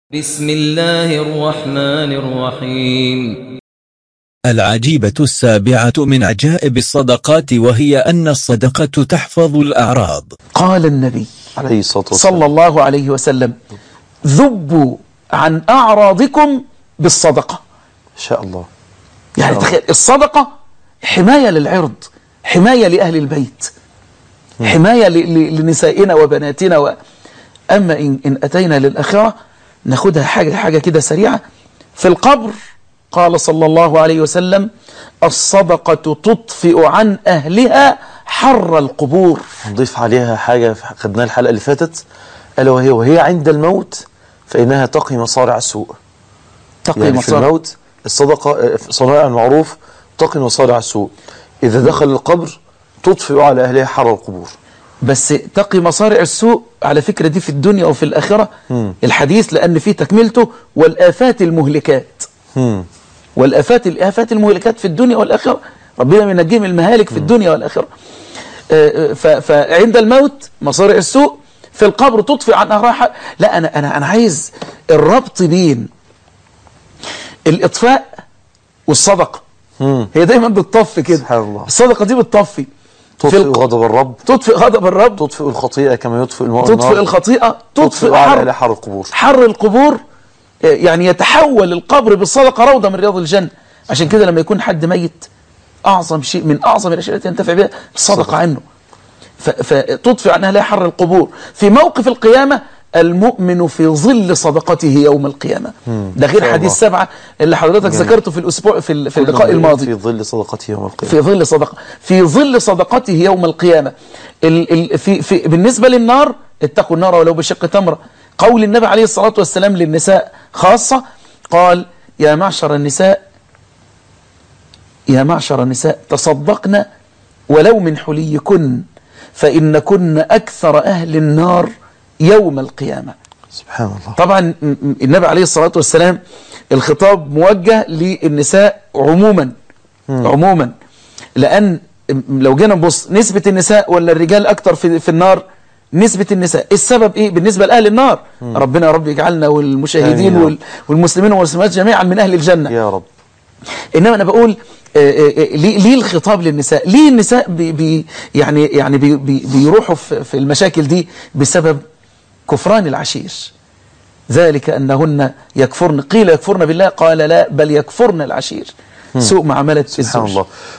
بسم الله الرحمن الرحيم العجيبة السابعة من عجائب الصدقات وهي أن الصدقة تحفظ الأعراض قال النبي عليه الصلاة والسلام صلى الله عليه وسلم ذبوا عن أعراضكم بالصدقة إن شاء الله يعني آه. تخيل الصدقة حماية للعرض حماية لأهل البيت حماية ل- ل- لنسائنا وبناتنا و... أما إن, إن أتينا للآخرة ناخدها حاجة حاجة كده سريعة في القبر قال صلى الله عليه وسلم الصدقة تطفئ عن أهلها حر القبور هنضيف عليها حاجة خدناها الحلقة اللي فاتت ألا وهي وهي عند الموت فإنها تقي مصارع السوء تقي يعني في مصار الموت الصدقة آه، في صنائع المعروف تقي مصارع السوء إذا دخل القبر تطفئ على أهلها حر القبور بس تقي مصارع السوء على فكرة دي في الدنيا وفي الآخرة مم. الحديث لأن فيه تكملته والآفات المهلكات مم. والآفات الآفات المهلكات في الدنيا والآخرة ربنا ينجيهم المهالك في الدنيا والآخرة آه، آه، ف- فعند الموت مصارع السوء في القبر تطفئ عن أهراها لا أنا, أنا, أنا عايز الربط بين الإطفاء والصدقة مم. هي دايما بتطفي كده سبحان الله. الصدقة دي بتطفي في تطفئ الق- غضب الرب تطفئ غضب الرب تطفئ الخطيئة كما يطفئ الماء تطفئ النار. الخطيئة تطفئ تطفئ على حر أهلها حر القبور حر القبور آه، يعني يتحول القبر بالصدقة روضة من رياض الجنة عشان كده لما يكون حد ميت أعظم شيء من أعظم الأشياء التي ينتفع بها الصدقة الصدقة. عنه ف- فتطفئ عن أهلها حر القبور في موقف القيامة المؤمن في ظل صدقته يوم القيامة ده غير شاء حديث الله. سبعة اللي حضرتك جميل. ذكرته في الأسبوع في, ال- في اللقاء الماضي في ظل صدقته يوم القيامة في ظل صدقة في ظل صدقته يوم القيامة ال ال في في بالنسبة للنار اتقوا النار ولو بشق تمرة قول النبي عليه الصلاة والسلام للنساء خاصة قال يا معشر النساء يا معشر النساء تصدقن ولو من حليكن فإن كن أكثر أهل النار يوم القيامة سبحان الله طبعا م- م- النبي عليه الصلاة والسلام الخطاب موجه للنساء عموما عموما لأن م- لو جينا نبص نسبة النساء ولا الرجال أكتر في, في النار نسبة النساء السبب إيه بالنسبة لأهل النار ربنا يا رب يجعلنا والمشاهدين آمين يا وال- والمسلمين والمسلمات جميعا من أهل الجنة يا رب انما انا بقول آه، آه، آه، ليه ليه الخطاب للنساء ليه النساء بي بي يعني يعني بي بي بيروحوا في في المشاكل دي بسبب كفران العشير ذلك انهن يكفرن قيل يكفرن بالله قال لا بل يكفرن العشير سوء معامله سبحان الزوج الله